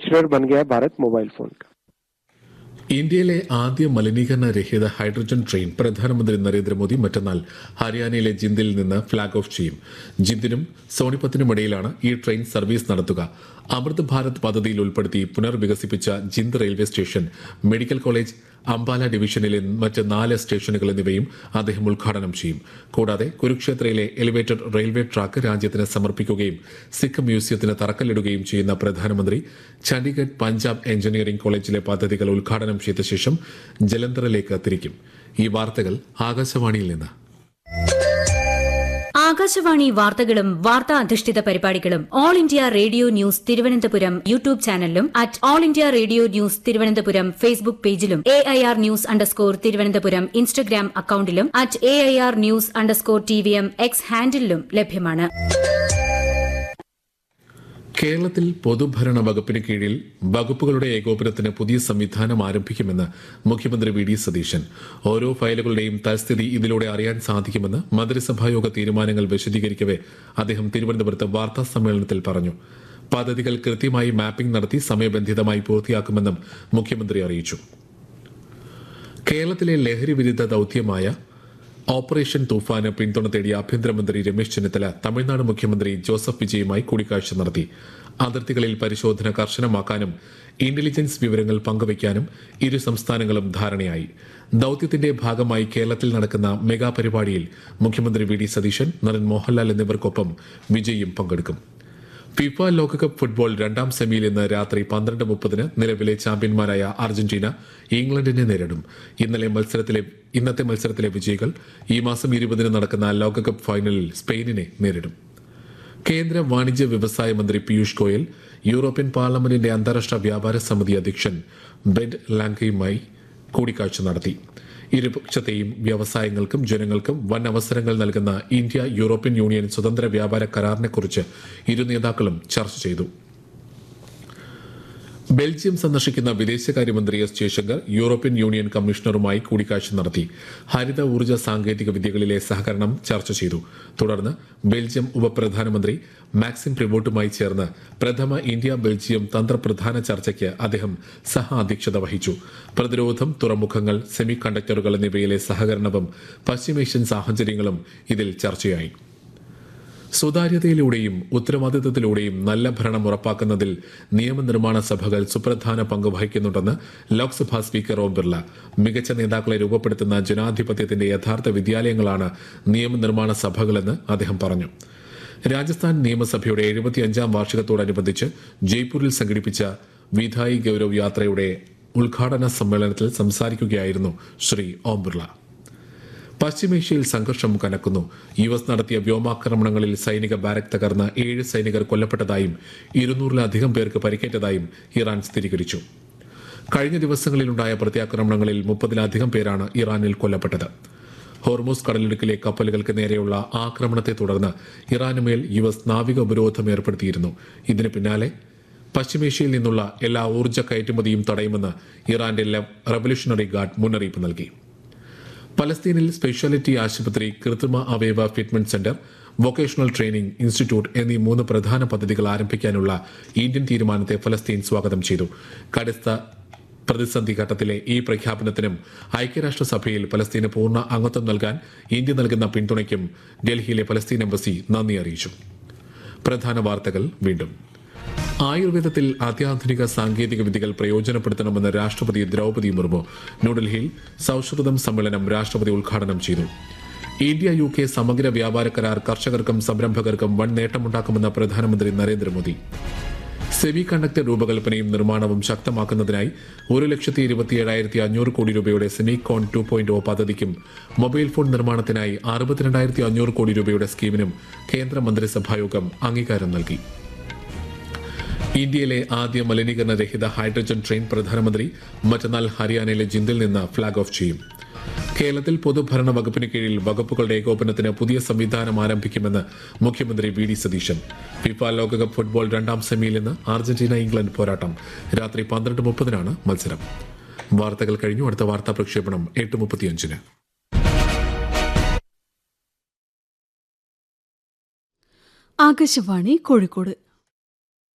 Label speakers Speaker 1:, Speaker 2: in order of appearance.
Speaker 1: manufacturer बन गया है भारत मोबाइल फोन का
Speaker 2: ഇന്ത്യയിലെ ആദ്യ മലിനീകരണ രഹിത ഹൈഡ്രജൻ ട്രെയിൻ പ്രധാനമന്ത്രി നരേന്ദ്രമോദി മറ്റന്നാൾ ഹരിയാനയിലെ ജിന്ദിൽ നിന്ന് ഫ്ളാഗ് ഓഫ് ചെയ്യും ജിന്ദിനും സോണിപത്തിനും ഇടയിലാണ് ഈ ട്രെയിൻ സർവീസ് നടത്തുക അമൃത് ഭാരത് പദ്ധതിയിൽ ഉൾപ്പെടുത്തി പുനർവികസിപ്പിച്ച Jind railway station medical college Ambala ഡിവിഷനിലെ മറ്റ് നാല് സ്റ്റേഷനുകൾ എന്നിവയും അദ്ദേഹം ഉദ്ഘാടനം ചെയ്യും കൂടാതെ കുരുക്ഷേത്രയിലെ എലിവേറ്റഡ് റെയിൽവേ ട്രാക്ക് രാജ്യത്തിന് സമർപ്പിക്കുകയും സിഖ് മ്യൂസിയത്തിന് തറക്കല്ലിടുകയും ചെയ്യുന്ന പ്രധാനമന്ത്രി ചണ്ഡീഗഡ് പഞ്ചാബ് എഞ്ചിനീയറിംഗ് കോളേജിലെ പദ്ധതികൾ ഉദ്ഘാടനം ചെയ്ത ശേഷം ജലന്ധറിലേക്ക് തിരിക്കും ഈ വാർത്തകൾ ആകാശവാണിയിൽ നിന്ന്
Speaker 3: ആകാശവാണി വാർത്തകളും വാർത്താ അധിഷ്ഠിത പരിപാടികളും all India radio news Thiruvananthapuram YouTube ചാനലിലും at all India radio news Thiruvananthapuram Facebook പേജിലും A I R news underscore Thiruvananthapuram Instagram അക്കൌണ്ടിലും at A I R news underscore T V M X ഹാൻഡിലും ലഭ്യമാണ്
Speaker 2: കേരളത്തിൽ പൊതുഭരണ വകുപ്പിന് കീഴിൽ വകുപ്പുകളുടെ ഏകോപനത്തിന് പുതിയ സംവിധാനം ആരംഭിക്കുമെന്ന് മുഖ്യമന്ത്രി വി ഡി സതീശൻ ഓരോ ഫയലുകളുടെയും തൽസ്ഥിതി ഇതിലൂടെ അറിയാൻ സാധിക്കുമെന്ന് മന്ത്രിസഭായോഗ തീരുമാനങ്ങൾ വിശദീകരിക്കവെ അദ്ദേഹം തിരുവനന്തപുരത്ത് വാർത്താ സമ്മേളനത്തിൽ പറഞ്ഞു പദ്ധതികൾ കൃത്യമായി മാപ്പിംഗ് നടത്തി സമയബന്ധിതമായി പൂർത്തിയാക്കുമെന്നും മുഖ്യമന്ത്രി അറിയിച്ചു കേരളത്തിലെ ലഹരി വിരുദ്ധ ദൌത്യമായ ഓപ്പറേഷൻ തൂഫാന് പിന്തുണ തേടിയ ആഭ്യന്തരമന്ത്രി രമേശ് ചെന്നിത്തല തമിഴ്നാട് മുഖ്യമന്ത്രി ജോസഫ് വിജയുമായി കൂടിക്കാഴ്ച നടത്തി അതിർത്തികളിൽ പരിശോധന കർശനമാക്കാനും ഇന്റലിജൻസ് വിവരങ്ങൾ പങ്കുവയ്ക്കാനും ഇരു സംസ്ഥാനങ്ങളും ധാരണയായി ദൌത്യത്തിന്റെ ഭാഗമായി കേരളത്തിൽ നടക്കുന്ന മെഗാ പരിപാടിയിൽ മുഖ്യമന്ത്രി വി ഡി സതീശൻ നടൻ മോഹൻലാൽ എന്നിവർക്കൊപ്പം വിജയും പങ്കെടുക്കും ഫിഫ ലോകകപ്പ് ഫുട്ബോൾ രണ്ടാം സെമിയിൽ ഇന്ന് രാത്രി പന്ത്രണ്ട് മുപ്പതിന് നിലവിലെ ചാമ്പ്യന്മാരായ അർജന്റീന ഇംഗ്ലണ്ടിനെ നേരിടും ഇന്നലെ മത്സരത്തിലെ ഇന്നത്തെ മത്സരത്തിലെ വിജയികൾ ഈ മാസം ഇരുപതിന് നടക്കുന്ന ലോകകപ്പ് ഫൈനലിൽ സ്പെയിനിനെ നേരിടും കേന്ദ്ര വാണിജ്യ വ്യവസായ മന്ത്രി പീയൂഷ് ഗോയൽ യൂറോപ്യൻ പാർലമെന്റിന്റെ അന്താരാഷ്ട്ര വ്യാപാര സമിതി അധ്യക്ഷൻ ബെഡ് ലാങ്കയുമായി കൂടിക്കാഴ്ച നടത്തി ഇരുപക്ഷത്തെയും വ്യവസായങ്ങൾക്കും ജനങ്ങൾക്കും വൻ അവസരങ്ങൾ നൽകുന്ന ഇന്ത്യ യൂറോപ്യൻ യൂണിയൻ സ്വതന്ത്ര വ്യാപാര കരാറിനെക്കുറിച്ച് ഇരു നേതാക്കളും ചർച്ച ചെയ്തു ബെൽജിയം സന്ദർശിക്കുന്ന വിദേശകാര്യമന്ത്രി എസ് ജയശങ്കർ യൂറോപ്യൻ യൂണിയൻ കമ്മീഷണറുമായി കൂടിക്കാഴ്ച നടത്തി ഹരിത ഊർജ്ജ സാങ്കേതിക വിദ്യകളിലെ സഹകരണം ചർച്ച ചെയ്തു തുടർന്ന് ബെൽജിയം ഉപപ്രധാനമന്ത്രി മാക്സിം പ്രിവോട്ടുമായി ചേർന്ന് പ്രഥമ ഇന്ത്യ ബെൽജിയം തന്ത്രപ്രധാന ചർച്ചയ്ക്ക് അദ്ദേഹം സഹ അധ്യക്ഷത വഹിച്ചു പ്രതിരോധം തുറമുഖങ്ങൾ സെമി കണ്ടക്ടറുകൾ എന്നിവയിലെ സഹകരണവും പശ്ചിമേഷ്യൻ സാഹചര്യങ്ങളും ഇതിൽ ചർച്ചയായി സുതാര്യതയിലൂടെയും ഉത്തരവാദിത്തത്തിലൂടെയും നല്ല ഭരണം ഉറപ്പാക്കുന്നതിൽ നിയമനിർമ്മാണ സഭകൾ സുപ്രധാന പങ്ക് വഹിക്കുന്നുണ്ടെന്ന് ലോക്സഭാ സ്പീക്കർ ഓം ബിർള മികച്ച നേതാക്കളെ രൂപപ്പെടുത്തുന്ന ജനാധിപത്യത്തിന്റെ യഥാർത്ഥ വിദ്യാലയങ്ങളാണ് നിയമനിർമ്മാണ സഭകളെന്ന് അദ്ദേഹം പറഞ്ഞു രാജസ്ഥാൻ നിയമസഭയുടെ എഴുപത്തിയഞ്ചാം വാർഷികത്തോടനുബന്ധിച്ച് ജയ്പൂരിൽ സംഘടിപ്പിച്ച വിധായി ഗൌരവ് യാത്രയുടെ ഉദ്ഘാടന സമ്മേളനത്തിൽ സംസാരിക്കുകയായിരുന്നു ശ്രീ ഓം ബിർള പശ്ചിമേഷ്യയിൽ സംഘർഷം കനക്കുന്നു യു എസ് നടത്തിയ വ്യോമാക്രമണങ്ങളിൽ സൈനിക ബാരക് തകർന്ന് ഏഴ് സൈനികർ കൊല്ലപ്പെട്ടതായും ഇരുന്നൂറിലധികം പേർക്ക് പരിക്കേറ്റതായും ഇറാൻ സ്ഥിരീകരിച്ചു കഴിഞ്ഞ ദിവസങ്ങളിലുണ്ടായ പ്രത്യാക്രമണങ്ങളിൽ മുപ്പതിലധികം പേരാണ് ഇറാനിൽ കൊല്ലപ്പെട്ടത് ഹോർമൂസ് കടലിടുക്കിലെ കപ്പലുകൾക്ക് നേരെയുള്ള ആക്രമണത്തെ തുടർന്ന് ഇറാനുമേൽ യു എസ് നാവിക ഉപരോധം ഏർപ്പെടുത്തിയിരുന്നു ഇതിന് പിന്നാലെ പശ്ചിമേഷ്യയിൽ നിന്നുള്ള എല്ലാ ഊർജ്ജ കയറ്റുമതിയും തടയുമെന്ന് ഇറാന്റെ റവല്യൂഷണറി ഗാർഡ് മുന്നറിയിപ്പ് നൽകി പലസ്തീനിൽ സ്പെഷ്യാലിറ്റി ആശുപത്രി കൃത്രിമ അവയവ fitment centre vocational training institute എന്നീ മൂന്ന് പ്രധാന പദ്ധതികൾ ആരംഭിക്കാനുള്ള ഇന്ത്യൻ തീരുമാനത്തെ ഫലസ്തീൻ സ്വാഗതം ചെയ്തു കടുത്ത പ്രതിസന്ധി ഘട്ടത്തിലെ ഈ പ്രഖ്യാപനത്തിനും ഐക്യരാഷ്ട്രസഭയിൽ പലസ്തീന് പൂർണ്ണ അംഗത്വം നൽകാൻ ഇന്ത്യ നൽകുന്ന പിന്തുണയ്ക്കും ഡൽഹിയിലെ പലസ്തീൻ എംബസി നന്ദി അറിയിച്ചു പ്രധാന വാർത്തകൾ വീണ്ടും ആയുർവേദത്തിൽ അത്യാധുനിക സാങ്കേതിക വിദ്യകൾ പ്രയോജനപ്പെടുത്തണമെന്ന് രാഷ്ട്രപതി ദ്രൗപദി മുർമു ന്യൂഡൽഹിയിൽ സൌഹൃദം സമ്മേളനം രാഷ്ട്രപതി ഉദ്ഘാടനം ചെയ്തു ഇന്ത്യ യു കെ സമഗ്ര വ്യാപാര കരാർ കർഷകർക്കും സംരംഭകർക്കും വൻ നേട്ടമുണ്ടാക്കുമെന്ന് പ്രധാനമന്ത്രി നരേന്ദ്രമോദി സെമി കണ്ടക്ടർ രൂപകൽപ്പനയും നിർമ്മാണവും ശക്തമാക്കുന്നതിനായി ഒരു ലക്ഷത്തി ഇരുപത്തിയേഴായിരത്തി അഞ്ഞൂറ് കോടി രൂപയുടെ സെമികോൺ ടു പോയിന്റ് ഒ പദ്ധതിക്കും മൊബൈൽ ഫോൺ നിർമ്മാണത്തിനായി അറുപത്തിരണ്ടായിരത്തി അഞ്ഞൂറ് കോടി രൂപയുടെ സ്കീമിനും കേന്ദ്ര മന്ത്രിസഭായോഗം അംഗീകാരം നൽകി ഇന്ത്യയിലെ ആദ്യ മലിനീകരണ രഹിത ഹൈഡ്രജൻ ട്രെയിൻ പ്രധാനമന്ത്രി മറ്റന്നാൾ ഹരിയാനയിലെ ജിന്ദിൽ നിന്ന് ഫ്ളാഗ് ഓഫ് ചെയ്യും കേരളത്തിൽ പൊതുഭരണ വകുപ്പിന് കീഴിൽ വകുപ്പുകളുടെ ഏകോപനത്തിന് പുതിയ സംവിധാനം ആരംഭിക്കുമെന്ന് മുഖ്യമന്ത്രി വി ഡി സതീശൻ ഫിഫ ലോകകപ്പ് ഫുട്ബോൾ രണ്ടാം സെമിയിൽ നിന്ന് അർജന്റീന ഇംഗ്ലണ്ട് പോരാട്ടം രാത്രി പന്ത്രണ്ട് മുപ്പതിനാണ് മത്സരം വാർത്തകൾ കഴിഞ്ഞു അടുത്ത വാർത്താ പ്രക്ഷേപണം എട്ട് മുപ്പത്തിയഞ്ചിന്
Speaker 4: ആകാശവാണി കോഴിക്കോട്